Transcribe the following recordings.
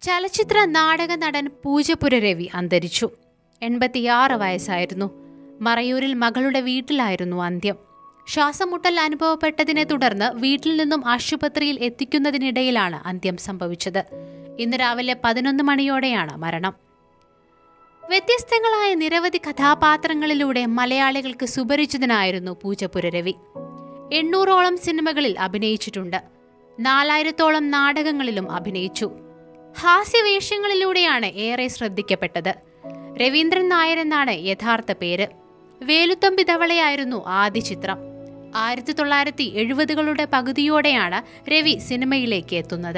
ചലച്ചിത്ര നാടക നടൻ പൂജപ്പുര രവി അന്തരിച്ചു എൺപത്തിയാറ് വയസ്സായിരുന്നു മറയൂരിൽ മകളുടെ വീട്ടിലായിരുന്നു അന്ത്യം ശ്വാസമുട്ടൽ അനുഭവപ്പെട്ടതിനെ തുടർന്ന് വീട്ടിൽ നിന്നും ആശുപത്രിയിൽ എത്തിക്കുന്നതിനിടയിലാണ് അന്ത്യം സംഭവിച്ചത് ഇന്ന് രാവിലെ പതിനൊന്ന് മണിയോടെയാണ് മരണം വ്യത്യസ്തങ്ങളായ നിരവധി കഥാപാത്രങ്ങളിലൂടെ മലയാളികൾക്ക് സുപരിചിതനായിരുന്നു പൂജപ്പുര രവി എണ്ണൂറോളം സിനിമകളിൽ അഭിനയിച്ചിട്ടുണ്ട് നാലായിരത്തോളം നാടകങ്ങളിലും അഭിനയിച്ചു ഹാസ്യവേഷങ്ങളിലൂടെയാണ് ഏറെ ശ്രദ്ധിക്കപ്പെട്ടത് രവീന്ദ്രൻ നായർ എന്നാണ് യഥാർത്ഥ പേര് വേലുത്തമ്പി ധവളയായിരുന്നു ആദ്യ ചിത്രം ആയിരത്തി തൊള്ളായിരത്തി എഴുപതുകളുടെ പകുതിയോടെയാണ് രവി സിനിമയിലേക്ക് എത്തുന്നത്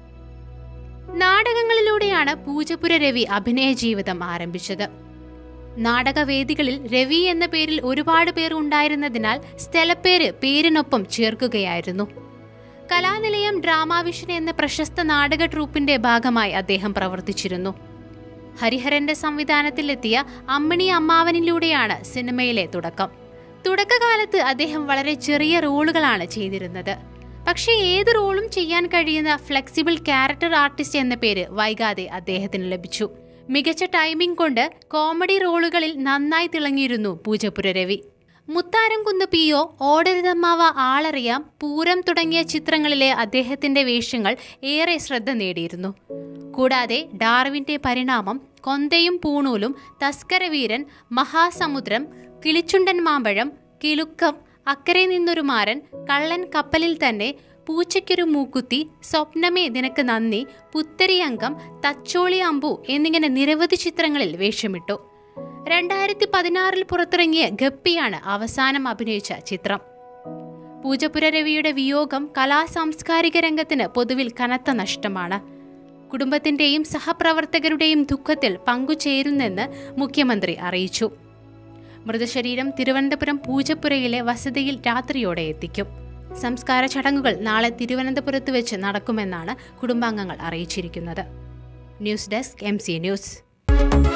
നാടകങ്ങളിലൂടെയാണ് പൂജപ്പുര രവി അഭിനയ ജീവിതം ആരംഭിച്ചത് നാടകവേദികളിൽ രവി എന്ന പേരിൽ ഒരുപാട് പേർ ഉണ്ടായിരുന്നതിനാൽ സ്ഥലപ്പേര് പേരിനൊപ്പം ചേർക്കുകയായിരുന്നു കലാനിലയം ഡ്രാമാവിഷൻ എന്ന പ്രശസ്ത നാടക ട്രൂപ്പിന്റെ ഭാഗമായി അദ്ദേഹം പ്രവർത്തിച്ചിരുന്നു ഹരിഹരന്റെ സംവിധാനത്തിലെത്തിയ അമ്മിണി അമ്മാവനിലൂടെയാണ് സിനിമയിലെ തുടക്കം തുടക്കകാലത്ത് അദ്ദേഹം വളരെ ചെറിയ റോളുകളാണ് ചെയ്തിരുന്നത് പക്ഷേ ഏത് റോളും ചെയ്യാൻ കഴിയുന്ന ഫ്ലെക്സിബിൾ ക്യാരക്ടർ ആർട്ടിസ്റ്റ് എന്ന പേര് വൈകാതെ അദ്ദേഹത്തിന് ലഭിച്ചു മികച്ച ടൈമിംഗ് കൊണ്ട് കോമഡി റോളുകളിൽ നന്നായി തിളങ്ങിയിരുന്നു പൂജപ്പുര രവി മുത്താരം കുന്ന് പി ഒ ഓടരുതമ്മാവ ആളറിയാം പൂരം തുടങ്ങിയ ചിത്രങ്ങളിലെ അദ്ദേഹത്തിന്റെ വേഷങ്ങൾ ഏറെ ശ്രദ്ധ നേടിയിരുന്നു കൂടാതെ ഡാർവിന്റെ പരിണാമം കൊന്തയും പൂണൂലും തസ്കരവീരൻ മഹാസമുദ്രം കിളിച്ചുണ്ടൻ മാമ്പഴം കിലുക്കം അക്കരെ നിന്നൊരു മാരൻ കള്ളൻ കപ്പലിൽ തന്നെ പൂച്ചയ്ക്കൊരു മൂക്കുത്തി സ്വപ്നമേ നിനക്ക് നന്ദി പുത്തരിയംഗം തച്ചോളി അമ്പു എന്നിങ്ങനെ നിരവധി ചിത്രങ്ങളിൽ വേഷമിട്ടു രണ്ടായിരത്തി പതിനാറിൽ പുറത്തിറങ്ങിയ ഗപ്പിയാണ് അവസാനം അഭിനയിച്ച ചിത്രം പൂജപ്പുര രവിയുടെ വിയോഗം കലാ സാംസ്കാരിക രംഗത്തിന് പൊതുവിൽ കനത്ത നഷ്ടമാണ് കുടുംബത്തിന്റെയും സഹപ്രവർത്തകരുടെയും ദുഃഖത്തിൽ പങ്കുചേരുന്നെന്ന് മുഖ്യമന്ത്രി അറിയിച്ചു മൃതശരീരം തിരുവനന്തപുരം പൂജപ്പുരയിലെ വസതിയിൽ രാത്രിയോടെ എത്തിക്കും സംസ്കാര ചടങ്ങുകൾ നാളെ തിരുവനന്തപുരത്ത് വെച്ച് നടക്കുമെന്നാണ് കുടുംബാംഗങ്ങൾ അറിയിച്ചിരിക്കുന്നത് ന്യൂസ് ഡെസ്ക് എം ന്യൂസ്